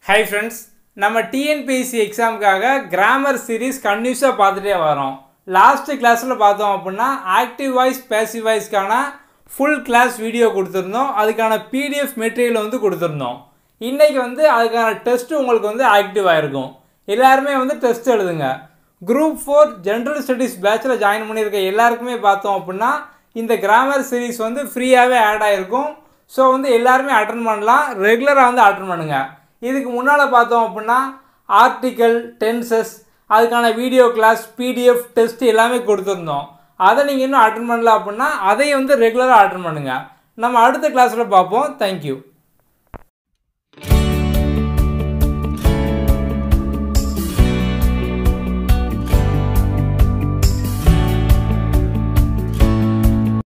high friends நம்ம TNPSC எக்ஸாமுக்காக grammar series கன்யூஸாக பார்த்துட்டே வரோம் லாஸ்ட்டு கிளாஸில் பார்த்தோம் அப்படின்னா ஆக்டிவ் வாய்ஸ் பேசிவ் வாய்ஸ்க்கான ஃபுல் கிளாஸ் வீடியோ கொடுத்துருந்தோம் அதுக்கான பிடிஎஃப் மெட்டீரியல் வந்து கொடுத்துருந்தோம் இன்றைக்கி வந்து அதுக்கான டெஸ்ட்டு உங்களுக்கு வந்து ஆக்டிவ் ஆகிருக்கும் எல்லாருமே வந்து டெஸ்ட் எழுதுங்க குரூப் ஃபோர் ஜென்ரல் ஸ்டடீஸ் பேட்சில் ஜாயின் பண்ணியிருக்க எல்லாருக்குமே பார்த்தோம் அப்படின்னா இந்த கிராமர் சீரீஸ் வந்து ஃப்ரீயாகவே ஆட் ஆகிருக்கும் ஸோ வந்து எல்லாருமே அட்டன் பண்ணலாம் ரெகுலராக வந்து அட்டன் பண்ணுங்கள் இதுக்கு முன்னால் பார்த்தோம் அப்படின்னா ஆர்டிக்கல் டென்சஸ் அதுக்கான வீடியோ கிளாஸ் பிடிஎஃப் டெஸ்ட் எல்லாமே கொடுத்துருந்தோம் அதை நீங்கள் இன்னும் அட்டன் பண்ணல அப்படின்னா அதையும் வந்து ரெகுலராக அட்டன் பண்ணுங்கள் நம்ம அடுத்த கிளாஸில் பார்ப்போம் தேங்க்யூ